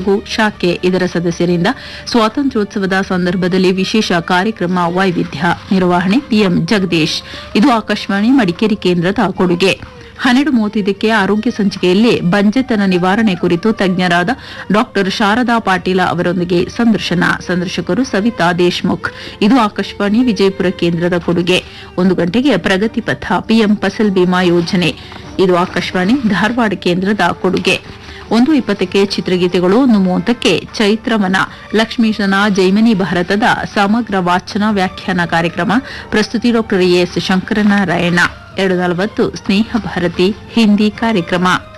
ಕೊಡಗು ಶಾಖೆ ಇದರ ಸದಸ್ಯರಿಂದ ಸ್ವಾತಂತ್ರ್ಯೋತ್ಸವದ ಸಂದರ್ಭದಲ್ಲಿ ವಿಶೇಷ ಕಾರ್ಯಕ್ರಮ ವೈವಿಧ್ಯ ನಿರ್ವಹಣೆ ಪಿಎಂ ಜಗದೀಶ್ ಇದು ಆಕಾಶವಾಣಿ ಮಡಿಕೇರಿ ಕೇಂದ್ರದ ಕೊಡುಗೆ ಹನ್ನೆರಡು ಮೂವತ್ತೈದಕ್ಕೆ ಆರೋಗ್ಯ ಸಂಚಿಕೆಯಲ್ಲಿ ಬಂಜೆತನ ನಿವಾರಣೆ ಕುರಿತು ತಜ್ಞರಾದ ಡಾಕ್ಟರ್ ಶಾರದಾ ಪಾಟೀಲ ಅವರೊಂದಿಗೆ ಸಂದರ್ಶನ ಸಂದರ್ಶಕರು ಸವಿತಾ ದೇಶ್ಮುಖ್ ಇದು ಆಕಾಶವಾಣಿ ವಿಜಯಪುರ ಕೇಂದ್ರದ ಕೊಡುಗೆ ಒಂದು ಗಂಟೆಗೆ ಪ್ರಗತಿ ಪಥ ಪಿಎಂ ಫಸಲ್ ಬಿಮಾ ಯೋಜನೆ ಇದು ಆಕಾಶವಾಣಿ ಧಾರವಾಡ ಕೇಂದ್ರದ ಕೊಡುಗೆ ಒಂದು ಇಪ್ಪತ್ತಕ್ಕೆ ಚಿತ್ರಗೀತೆಗಳು ಒಂದು ಮೂವತ್ತಕ್ಕೆ ಚೈತ್ರವನ ಲಕ್ಷ್ಮೀಶನ ಜೈಮಿನಿ ಭಾರತದ ಸಮಗ್ರ ವಾಚನ ವ್ಯಾಖ್ಯಾನ ಕಾರ್ಯಕ್ರಮ ಪ್ರಸ್ತುತಿ ಡಾಕ್ಟರ್ ಎಸ್ ಶಂಕರನಾರಾಯಣ ಎರಡು ನಲವತ್ತು ಸ್ನೇಹ ಭಾರತಿ ಹಿಂದಿ ಕಾರ್ಯಕ್ರಮ